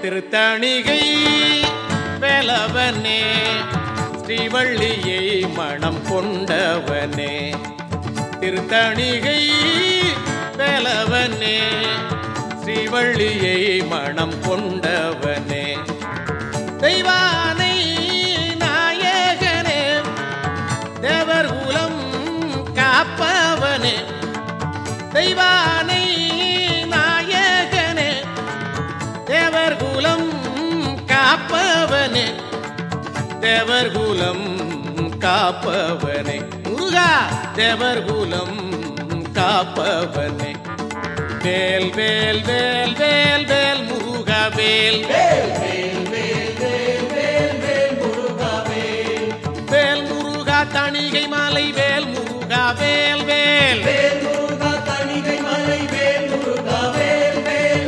திருத்தணிகை வேலவனே ஸ்ரீவள்ளியை மனம் கொண்டவனே திருத்தணிகை வேலவனே ஸ்ரீவள்ளியை மனம் கொண்டவனே தெய்வானை நாயகனே தேவர் குலம் காப்பவனே தெய்வானை நாயகனே தேவர் குலம் காப்பவனே தேவர் குலம் காப்பவனே முருகா தேவர் குலம் காப்பவனே வேல் வேல் வேல் வேல் வேல் முருகா வேல் வேல் முருகா தணிகை மாலை வேல் முருகா வேல் வேல் வேல் முருகா தணிகை மலை வேல் முருகா வேல் வேல்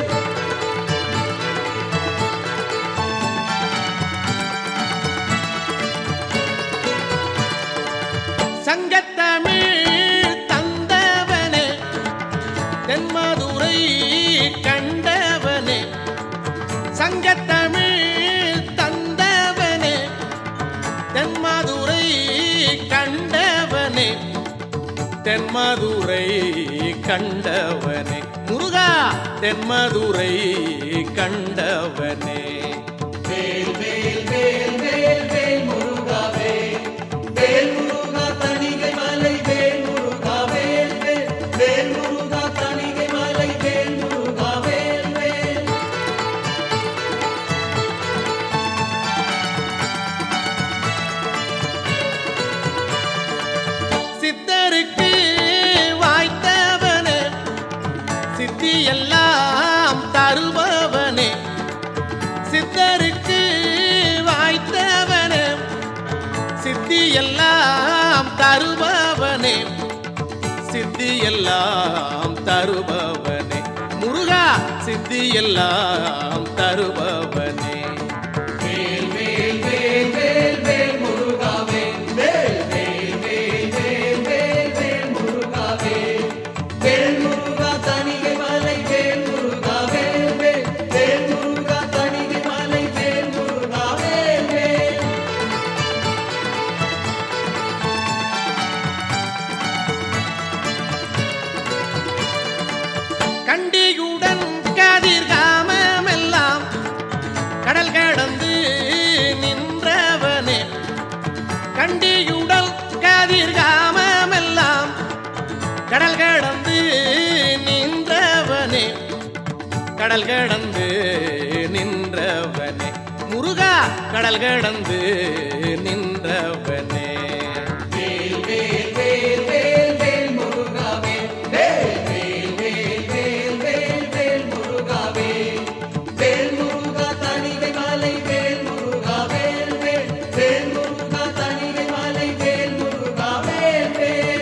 சங்கத்தமிழ் தந்தவனே தென்மதுரை கண்டவனே சங்கத்தமிழ் தந்தவனே தென்மதுரை கண்டவனே தென்மதுரை கண்டவனே முருகா தென்மதுரை கண்டவனே வேல் வேல் வேல் வேல் வேல் முருகா வேல் வேல் முருகா தணிகை மலை வேல் முருகா வேல் வேல் வேல் முருகா தணிகை மலை வேல் முருகா வேல் வேல் சித்தருக்கு வாய்த்தவனே சித்தி எல்லாம் தருபவனே சித்தருக்கு வாய்த்தவனே சித்தி எல்லாம் தருபவனே சித்தி எல்லாம் தருபவனே முருகா சித்தி எல்லாம் தருபவனே வேல் வேல் வேல் வேல் வேல் முருகா வேல் வேல் வேல் வேல் வேல் வேல் வேல் முருகா வேல் வேல் முருகா தணிகை மலை வேல் முருகா வேல் வேல் வேல் முருகா தணிகை மலை வேல் முருகா வேல் வேல் கண்டியுடன் கதிர்காமமெல்லாம் கடல் கடந்து நின்றவனே கண்டியுடல் கதிர்காமமெல்லாம் கடல் கடந்து நின்றவனே கடல் கடந்து நின்றவனே முருகா கடல் கடந்து நின்றவனே வேல் வேல் வேல் வேல் வேல் முருகா வேல் வேல் வேல் வேல் வேல் வேல் வேல் முருகா வேல் வேல் முருகா தணிகை மலை வேல் முருகா வேல் வேல் வேல் முருகா தணிகை மலை வேல் முருகா வேல் வேல்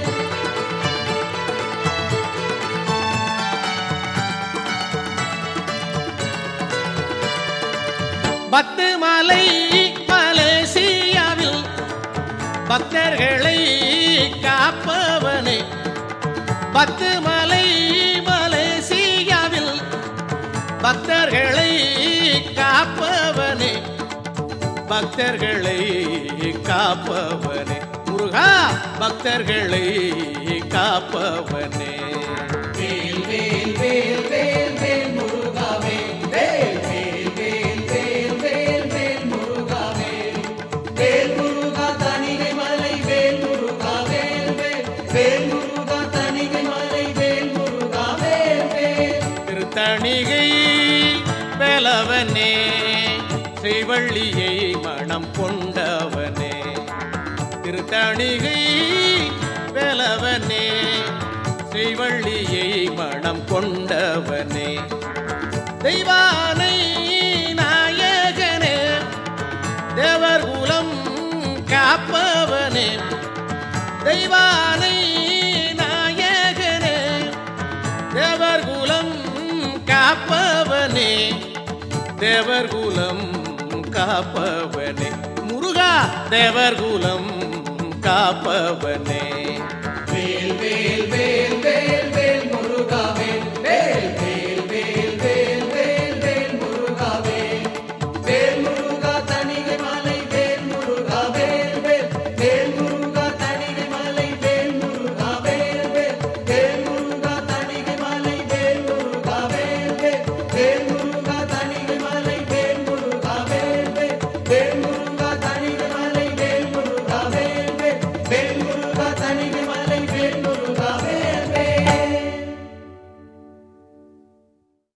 பத்து மலை மலேசியாவில் பக்தர்களை காப்பவனே பத்து மலை மலேசியாவில் பக்தர்களை காப்பவனே பக்தர்களை காப்பவனே முருகா பக்தர்களை காப்பவனே வேல் வேல் வேல் வேல் வேல் முருகா வேல் வேல் வேல் வேல் வேல் வேல் வேல் முருகா வேல் வேல் முருகா தணிகை மலை வேல் முருகா வேல் வேல் வேல் முருகா தணிகை மலை வேல் முருகா வேல் வேல் திருத்தணிகை வேலவனே ஸ்ரீவள்ளியை மனம் கொண்டவனே திருத்தணிகை வேலவனே ஸ்ரீவள்ளியை மனம் கொண்டவனே தெய்வானை நாயகனே தேவர் குலம் காப்பவனே தெய்வானை நாயகனே தேவர் குலம் காப்பவனே தேவர் குலம் காப்பவனே முருகா தேவர் குலம் காப்பவனே வேல் வேல்